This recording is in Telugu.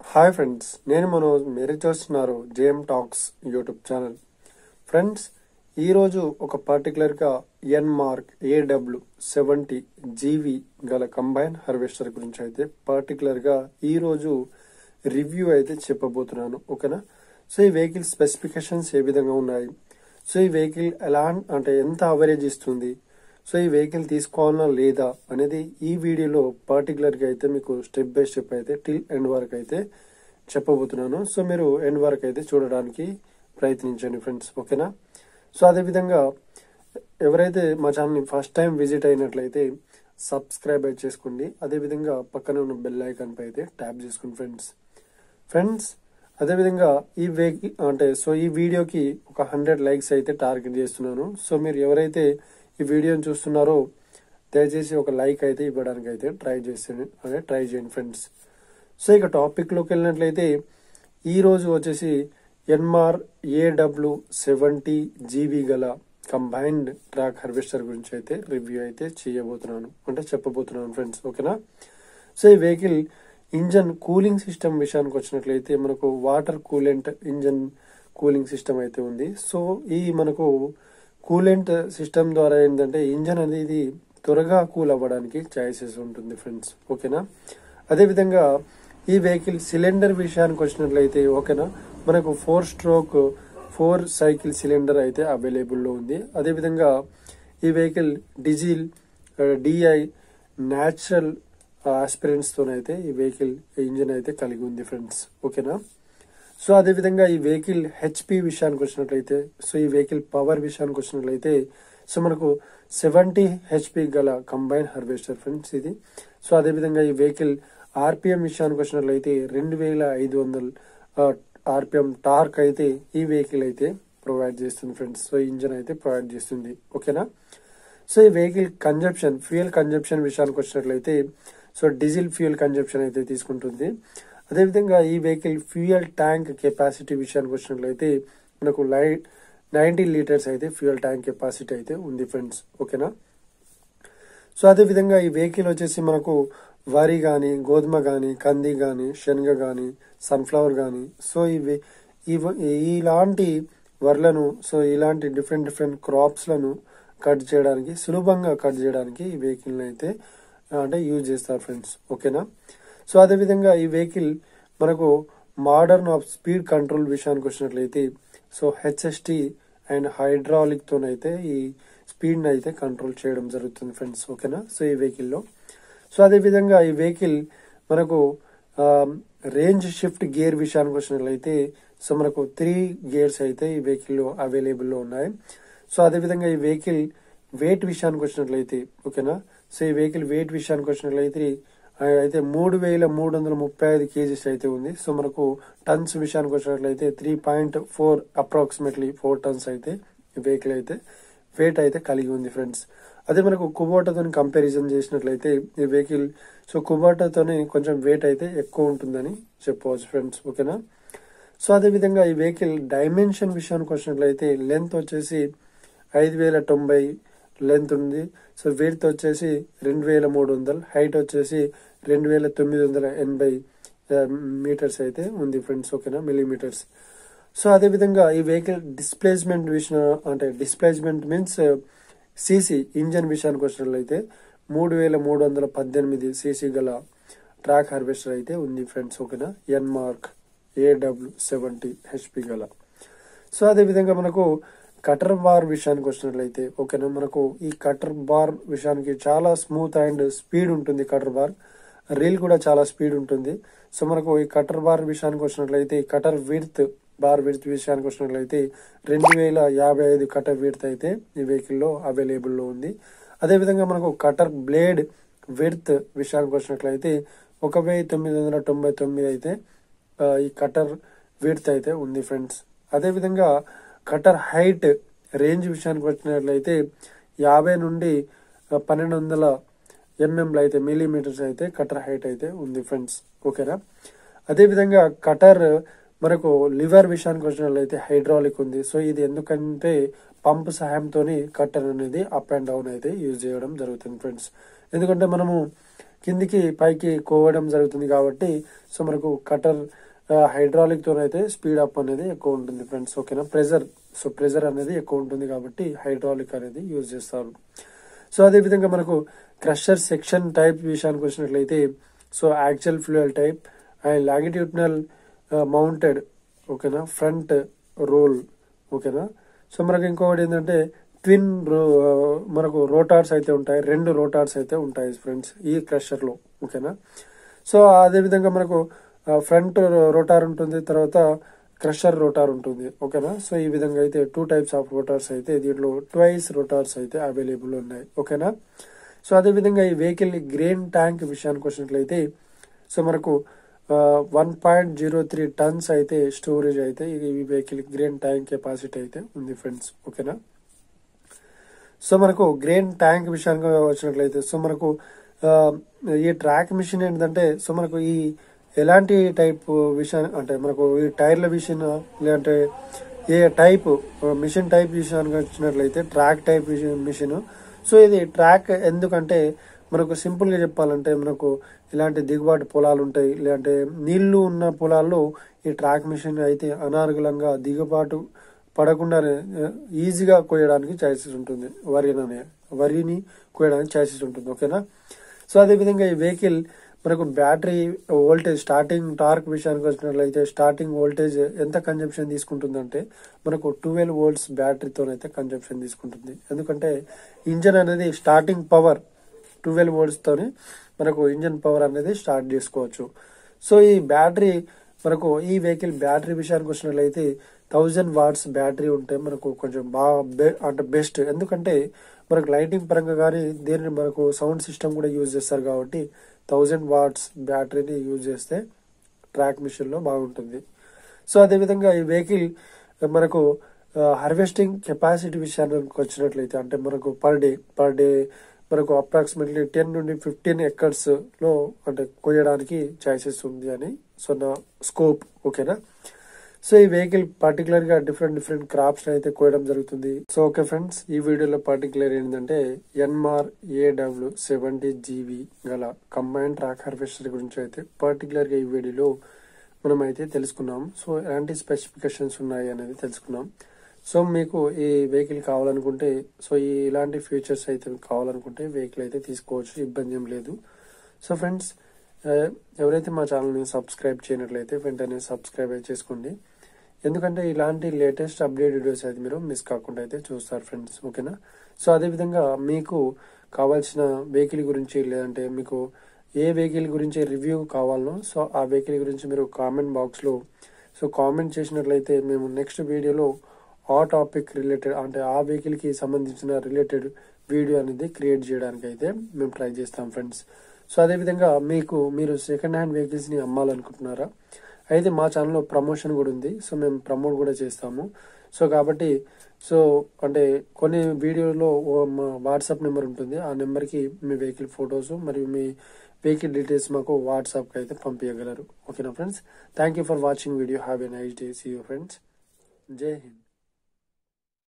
హాయ్ ఫ్రెండ్స్ నేను మనోజ్ మీరు చూస్తున్నారు JM talks YouTube channel friends ఈరోజు ఒక పర్టికులర్గా ఎన్ మార్క్ ఏడబ్ల్యూ సెవెంటీ జీవి గల కంబైన్ హార్వెస్టర్ గురించి అయితే పర్టికులర్గా ఈరోజు రివ్యూ అయితే చెప్పబోతున్నాను ఓకేనా సో ఈ వెహికల్ స్పెసిఫికేషన్స్ ఏ విధంగా ఉన్నాయి సో ఈ వెహికల్ ఎలా అంటే ఎంత అవరేజ్ ఇస్తుంది సో ఈ వెహికల్ తీసుకోవాలా లేదా అనేది ఈ వీడియోలో పర్టికులర్గా అయితే మీకు స్టెప్ బై స్టెప్ అయితే టిల్ ఎండ్ వరకు అయితే చెప్పబోతున్నాను సో మీరు ఎండ్ వరకు అయితే చూడడానికి ప్రయత్నించండి ఫ్రెండ్స్ ఓకేనా సో అదేవిధంగా ఎవరైతే మా ఛానల్ని ఫస్ట్ టైం విజిట్ అయినట్లయితే సబ్స్క్రైబ్ అయితే చేసుకోండి అదేవిధంగా పక్కన ఉన్న బెల్ ఐకాన్ పై అయితే ట్యాప్ చేసుకోండి ఫ్రెండ్స్ ఫ్రెండ్స్ అదేవిధంగా ఈ వెహికల్ అంటే సో ఈ వీడియోకి ఒక హండ్రెడ్ లైక్స్ అయితే టార్గెట్ చేస్తున్నాను సో మీరు ఎవరైతే ఈ వీడియోని చూస్తున్నారో దయచేసి ఒక లైక్ అయితే ఇవ్వడానికి అయితే ట్రై చేయండి అదే ట్రై చేయండి ఫ్రెండ్స్ సో ఇక టాపిక్లోకి వెళ్ళినట్లయితే ఈ రోజు వచ్చేసి ఎన్మార్ ఏడబ్ల్యూ సెవెంటీ జీబీ గల కంబైన్డ్ ట్రాక్ హార్వెస్టర్ గురించి అయితే రివ్యూ అయితే చేయబోతున్నాను అంటే చెప్పబోతున్నాను ఫ్రెండ్స్ ఓకేనా సో ఈ వెహికల్ ఇంజన్ కూలింగ్ సిస్టమ్ విషయానికి వచ్చినట్లయితే మనకు water coolant engine cooling system అయితే ఉంది సో ఈ మనకు కూలెంట్ సిస్టమ్ ద్వారా ఏంటంటే ఇంజన్ అనేది త్వరగా కూల్ అవ్వడానికి ఛాయిసెస్ ఉంటుంది ఫ్రెండ్స్ ఓకేనా అదేవిధంగా ఈ వెహికల్ సిలిండర్ విషయానికి వచ్చినట్లయితే ఓకేనా మనకు four stroke four cycle cylinder అయితే అవైలబుల్లో ఉంది అదేవిధంగా ఈ vehicle diesel DI natural aspirants తోనైతే ఈ వెహికల్ ఇంజిన్ అయితే కలిగి ఉంది ఫ్రెండ్స్ ఓకేనా సో అదేవిధంగా ఈ వెహికల్ హెచ్పి విషయానికి వచ్చినట్లయితే సో ఈ వెహికల్ పవర్ విషయానికి వచ్చినట్లయితే సో మనకు సెవెంటీ హెచ్పి గల కంబైన్ హార్వెస్టర్ ఫ్రెండ్స్ ఇది సో అదేవిధంగా ఈ వెహికల్ ఆర్పిఎం విషయానికి వచ్చినట్లయితే రెండు వేల ఐదు వందల ఆర్పిఎం టార్క్ అయితే ఈ వెహికల్ అయితే ప్రొవైడ్ చేస్తుంది ఫ్రెండ్స్ సో ఇంజన్ అయితే ప్రొవైడ్ చేస్తుంది ఓకేనా సో ఈ వెహికల్ కన్జప్షన్ ఫ్యూయల్ కన్జప్షన్ విషయానికి వచ్చినట్లయితే సో డీజిల్ ఫ్యూయల్ కన్జప్షన్ అయితే తీసుకుంటుంది అదేవిధంగా ఈ వెహికల్ ఫ్యూయల్ ట్యాంక్ కెపాసిటీ విషయానికి వచ్చినట్లయితే మనకు లైట్ నైంటీ లీటర్స్ అయితే ఫ్యూయల్ ట్యాంక్ కెపాసిటీ అయితే ఉంది ఫ్రెండ్స్ ఓకేనా సో అదేవిధంగా ఈ వెహికల్ వచ్చేసి మనకు వరి కానీ గోధుమ కానీ కంది కానీ శనగ కానీ సన్ఫ్లవర్ కానీ సో ఇవి ఇవ- ఇలాంటి వరలను సో ఇలాంటి డిఫరెంట్ డిఫరెంట్ క్రాప్స్లను కట్ చేయడానికి సులభంగా కట్ చేయడానికి ఈ వెహికల్ని అయితే ఆ, అంటే యూజ్ చేస్తారు ఫ్రెండ్స్ ఓకేనా సో అదేవిధంగా ఈ వెహికల్ మనకు మోడర్న్ ఆఫ్ స్పీడ్ కంట్రోల్ విషయానికి వచ్చినట్లయితే సో హెచ్ఎస్టి అండ్ హైడ్రాలిక్ తోనైతే ఈ స్పీడ్ అయితే కంట్రోల్ చేయడం జరుగుతుంది ఫ్రెండ్స్ ఓకేనా సో ఈ వెహికల్లో సో అదేవిధంగా ఈ వెహికల్ మనకు రేంజ్ షిఫ్ట్ గేర్ విషయానికి వచ్చినట్లయితే సో మనకు త్రీ గేర్స్ అయితే ఈ వెహికల్లో అవైలబుల్లో ఉన్నాయి సో అదేవిధంగా ఈ వెహికల్ వెయిట్ విషయానికి వచ్చినట్లయితే ఓకేనా సో ఈ వెహికల్ వెయిట్ విషయానికి వచ్చినట్లయితే ఆ, అయితే మూడు వేల మూడు వందల ముప్పై ఐదు కేజీస్ అయితే ఉంది సో మనకు టన్స్ విషయానికి వచ్చినట్లయితే three point four approximately four tons అయితే ఈ వెహికల్ అయితే వెయిట్ అయితే కలిగి ఉంది ఫ్రెండ్స్ అదే మనకు కుబోటాతో కంపారిజన్ చేసినట్లయితే ఈ వెహికల్ సో కుబోటాతోనే కొంచెం వెయిట్ అయితే ఎక్కువ ఉంటుందని చెప్పవచ్చు ఫ్రెండ్స్ ఓకేనా సో అదే విధంగా ఈ వెహికల్ డైమెన్షన్ విషయానికి వచ్చినట్లయితే లెంత్ వచ్చేసి ఐదు వేల తొంభై లెంత్ ఉంది సో వెయిట్ వచ్చేసి రెండు వేల మూడు వందలు హైట్ వచ్చేసి రెండు వేల తొమ్మిది వందల ఎనభై మీటర్స్ అయితే ఉంది ఫ్రెండ్స్ ఓకేనా మిల్లీమీటర్స్ సో అదే విధంగా ఈ వెహికల్ డిస్ప్లేస్మెంట్ విషయం అంటే డిస్ప్లేస్మెంట్ మీన్స్ సీసీ ఇంజన్ విషయానికి వచ్చినట్లయితే మూడు వేల మూడు వందల పద్దెనిమిది సీసీ గల ట్రాక్ హార్వెస్టర్ అయితే ఉంది ఫ్రెండ్స్ ఓకేనా N mark AW seventy HP గల సో అదే విధంగా మనకు కటర్ బార్ విషయానికి వచ్చినట్లయితే ఓకేనా మనకు ఈ కటర్ బార్ విషయానికి చాలా స్మూత్ అండ్ స్పీడ్ ఉంటుంది కటర్ బార్ రీల్ కూడా చాలా స్పీడ్ ఉంటుంది సో మనకు ఈ కటర్ బార్ విషయానికి వచ్చినట్లయితే కటర్ విడ్త్ బార్ విడ్త్ విషయానికి వచ్చినట్లయితే రెండు వేల యాభై ఐదు కటర్ విడ్త్ అయితే ఈ వెహికల్లో అవైలబుల్లో ఉంది అదేవిధంగా మనకు కటర్ బ్లేడ్ విడ్త్ విషయానికి వచ్చినట్లయితే ఒక వెయ్యి తొమ్మిది వందల తొంభై తొమ్మిది అయితే ఆ, ఈ కటర్ విడ్త్ అయితే ఉంది ఫ్రెండ్స్ అదేవిధంగా కటర్ హైట్ రేంజ్ విషయానికి వచ్చినట్లయితే యాభై నుండి ఆ, పన్నెండు వందల ఎంఎంలు అయితే మిల్లీమీటర్స్ అయితే కటర్ హైట్ అయితే ఉంది ఫ్రెండ్స్ ఓకేనా అదేవిధంగా కటర్ మనకు లివర్ విషయానికి వచ్చినట్లయితే హైడ్రాలిక్ ఉంది సో ఇది ఎందుకంటే పంప్ సహాయంతో కట్టర్ అనేది అప్ అండ్ డౌన్ అయితే యూజ్ చేయడం జరుగుతుంది ఫ్రెండ్స్ ఎందుకంటే మనము కిందికి పైకి కోవడం జరుగుతుంది కాబట్టి సో మనకు కటర్ హైడ్రాలిక్ తోనైతే స్పీడ్ అప్ అనేది ఎక్కువ ఉంటుంది ఫ్రెండ్స్ ఓకేనా ప్రెజర్ సో ప్రెజర్ అనేది ఎక్కువ ఉంటుంది కాబట్టి హైడ్రాలిక్ అనేది యూజ్ చేస్తారు సో అదే విధంగా మనకు క్రషర్ సెక్షన్ టైప్ విషయానికి వచ్చినట్లయితే so actual fuel type and longitudinal mounted ఓకేనా ఫ్రంట్ రోల్ ఓకేనా సో మనకు ఇంకొకటి ఏంటంటే ట్విన్ మనకు రోటార్స్ అయితే ఉంటాయి రెండు రోటార్స్ అయితే ఉంటాయి ఫ్రెండ్స్ ఈ క్రషర్లో ఓకేనా సో అదే విధంగా మనకు ఫ్రంట్ రోటార్ ఉంటుంది తర్వాత క్రషర్ రోటార్ ఉంటుంది ఓకేనా సో ఈ విధంగా అయితే టూ టైప్స్ ఆఫ్ రోటార్స్ అయితే దీంట్లో ట్వైస్ రోటార్స్ అయితే అవైలబుల్ ఉన్నాయి ఓకేనా సో అదే విధంగా ఈ వెహికల్ గ్రెయిన్ ట్యాంక్ విషయానికి వచ్చినట్లయితే సో మనకు one point zero three tons అయితే స్టోరేజ్ అయితే ఈ వెహికల్ గ్రెయిన్ ట్యాంక్ కెపాసిటీ అయితే ఉంది ఫ్రెండ్స్ ఓకేనా సో మనకు గ్రెయిన్ ట్యాంక్ విషయానికి వచ్చినట్లయితే సో మనకు ఆ, ఈ ట్రాక్ మిషన్ ఏంటంటే సో మనకు ఈ ఎలాంటి టైప్ విషయం అంటే మనకు ఈ టైర్ల విషయం లేదంటే ఏ టైప్ మిషన్ టైప్ విషయానికి వచ్చినట్లయితే ట్రాక్ టైప్ మిషన్ సో ఇది ట్రాక్ ఎందుకంటే మనకు సింపుల్ గా చెప్పాలంటే మనకు ఇలాంటి దిగుబాటు పొలాలు ఉంటాయి లేదంటే నీళ్లు ఉన్న పొలాల్లో ఈ ట్రాక్ మిషన్ అయితే అనార్గులంగా దిగుబాటు పడకుండా ఈజీగా కోయడానికి ఛాయిసెస్ ఉంటుంది వరిని వరిని కోయడానికి ఛాయిసెస్ ఉంటుంది ఓకేనా సో అదే విధంగా ఈ వెహికల్ మనకు బ్యాటరీ వోల్టేజ్ స్టార్టింగ్ టార్క్ విషయానికి వచ్చినట్లయితే స్టార్టింగ్ వోల్టేజ్ ఎంత కన్జంప్షన్ తీసుకుంటుందంటే మనకు ట్వెల్వ్ వోల్ట్స్ బ్యాటరీతోనైతే కన్జంప్షన్ తీసుకుంటుంది ఎందుకంటే ఇంజన్ అనేది స్టార్టింగ్ పవర్ ట్వెల్వ్ వోల్ట్స్ తోని మనకు ఇంజన్ పవర్ అనేది స్టార్ట్ చేసుకోవచ్చు సో ఈ బ్యాటరీ మనకు ఈ వెహికల్ బ్యాటరీ విషయానికి వచ్చినట్లయితే థౌజండ్ వాట్స్ బ్యాటరీ ఉంటే మనకు కొంచెం బాగా బె- అంటే బెస్ట్ ఎందుకంటే మనకు లైటింగ్ పరంగా కానీ దీనిని మనకు సౌండ్ సిస్టమ్ కూడా యూజ్ చేస్తారు కాబట్టి థౌజండ్ వాట్స్ బ్యాటరీని యూజ్ చేస్తే ట్రాక్ మిషన్ లో బాగుంటుంది సో అదేవిధంగా ఈ వెహికల్ మనకు హార్వెస్టింగ్ కెపాసిటీ విషయానికి వచ్చినట్లయితే అంటే మనకు పర్ డే పర్ డే మనకు అప్రాక్సిమేట్లీ టెన్ నుండి ఫిఫ్టీన్ ఎకర్స్ లో అంటే కొయ్యడానికి ఛాయిసెస్ ఉంది అని సో నా స్కోప్ ఓకేనా సో ఈ వెహికల్ పర్టికులర్ గా డిఫరెంట్ డిఫరెంట్ క్రాప్స్ అయితే కోయడం జరుగుతుంది సో ఓకే ఫ్రెండ్స్ ఈ వీడియోలో పర్టికులర్ ఏంటంటే ఎన్మార్ ఏడబ్ల్యూ సెవెంటీ జీబీ గల కంబైన్ ట్రాక్ హార్వెస్టర్ గురించి అయితే పర్టికులర్ గా ఈ వీడియోలో మనం అయితే తెలుసుకున్నాం సో ఎలాంటి స్పెసిఫికేషన్స్ ఉన్నాయి అనేది తెలుసుకున్నాం సో మీకు ఈ వెహికల్ కావాలనుకుంటే సో ఈ ఇలాంటి ఫీచర్స్ అయితే మీకు కావాలనుకుంటే వెహికల్ అయితే తీసుకోవచ్చు ఇబ్బంది ఏం లేదు సో ఫ్రెండ్స్ ఎవరైతే మా ఛానల్ని సబ్స్క్రైబ్ చేయనట్లయితే వెంటనే సబ్స్క్రైబ్ అయితే చేసుకోండి ఎందుకంటే ఇలాంటి లేటెస్ట్ అప్డేట్ వీడియోస్ అయితే మీరు మిస్ కాకుండా అయితే చూస్తారు ఫ్రెండ్స్ ఓకేనా సో అదేవిధంగా మీకు కావాల్సిన వెహికల్ గురించి లేదంటే మీకు ఏ వెహికల్ గురించి రివ్యూ కావాలనో సో ఆ వెహికల్ గురించి మీరు కామెంట్ బాక్స్లో సో కామెంట్ చేసినట్లయితే మేము నెక్స్ట్ వీడియోలో ఆ టాపిక్ రిలేటెడ్ అంటే ఆ వెహికల్ కి సంబంధించిన రిలేటెడ్ వీడియో అనేది క్రియేట్ చేయడానికి అయితే మేము ట్రై చేస్తాం ఫ్రెండ్స్ సో అదేవిధంగా మీకు మీరు సెకండ్ హ్యాండ్ వెహికల్స్ ని అమ్మాలనుకుంటున్నారా అయితే మా ఛానల్లో ప్రమోషన్ కూడా ఉంది సో మేము ప్రమోట్ కూడా చేస్తాము సో కాబట్టి సో అంటే కొన్ని వీడియోలో ఓ మా వాట్సాప్ నెంబర్ ఉంటుంది ఆ నెంబర్కి మీ వెహికల్ ఫొటోస్ మరియు మీ వెహికల్ డీటెయిల్స్ మాకు వాట్సాప్కి అయితే పంపించగలరు ఓకేనా friends thank you for watching video have a nice day see you friends జై హింద్